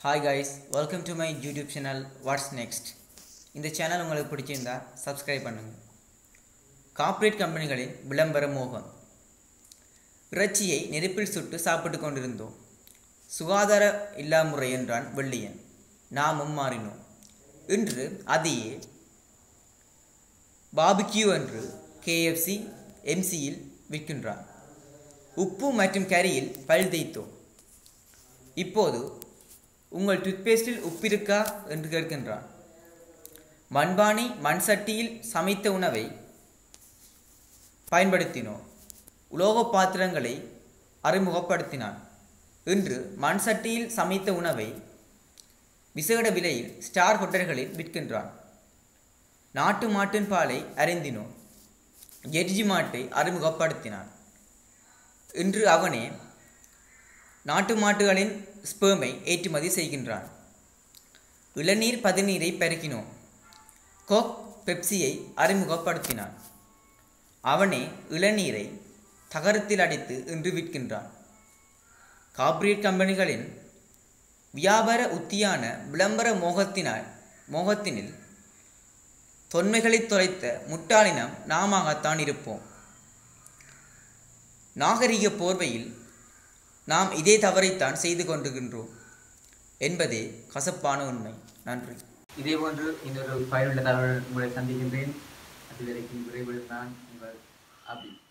hi guys welcome to my YouTube channel what's next இந்த channel உங்களுக்கு பிடிச்சிருந்தா subscribe பண்ணுங்கள் கார்ப்பரேட் கம்பெனிகளின் விளம்பர மோகம் இறைச்சியை நெருப்பில் சுட்டு சாப்பிட்டு கொண்டிருந்தோம் சுகாதார இல்லா முறை என்றான் வெள்ளியன் நாமும் மாறினோம் இன்று அதையே பாபிக்யூ என்று கேஎஃப்சி எம்சியில் விற்கின்றார் உப்பு மற்றும் கரியில் பல் தேய்த்தோம் இப்போது உங்கள் டூத்பேஸ்டில் உப்பு இருக்கா என்று கேட்கின்றான் மண்பானை மண் சட்டியில் சமைத்த உணவை பயன்படுத்தினோம் உலோக பாத்திரங்களை அறிமுகப்படுத்தினான் இன்று மண் சட்டியில் சமைத்த உணவை விசேட விலையில் ஸ்டார் ஹோட்டல்களில் விற்கின்றான் நாட்டு மாட்டின் பாலை அறிந்தினோம் எர்ஜி மாட்டை அறிமுகப்படுத்தினான் இன்று அவனே நாட்டு மாட்டுகளின் ஸ்பேமை ஏற்றுமதி செய்கின்றான் இளநீர் பதிநீரை பெருக்கினோம் கோக் பெப்சியை அறிமுகப்படுத்தினான் அவனே இளநீரை தகரத்தில் அடித்து இன்று விற்கின்றான் கார்ப்பரேட் கம்பெனிகளின் வியாபார உத்தியான விளம்பர மோகத்தினால் மோகத்தினில் தொன்மைகளை தொலைத்த முட்டாளினம் நாமத்தான் இருப்போம் நாகரிக போர்வையில் நாம் இதே தவறைத்தான் செய்து கொண்டிருக்கின்றோம் என்பதே கசப்பான உண்மை நன்றி இதே போன்று இன்னொரு பயனுள்ள தகவல் உங்களை சந்திக்கின்றேன் அதுவரைக்கும் விரைவில் நான் உங்கள் அபி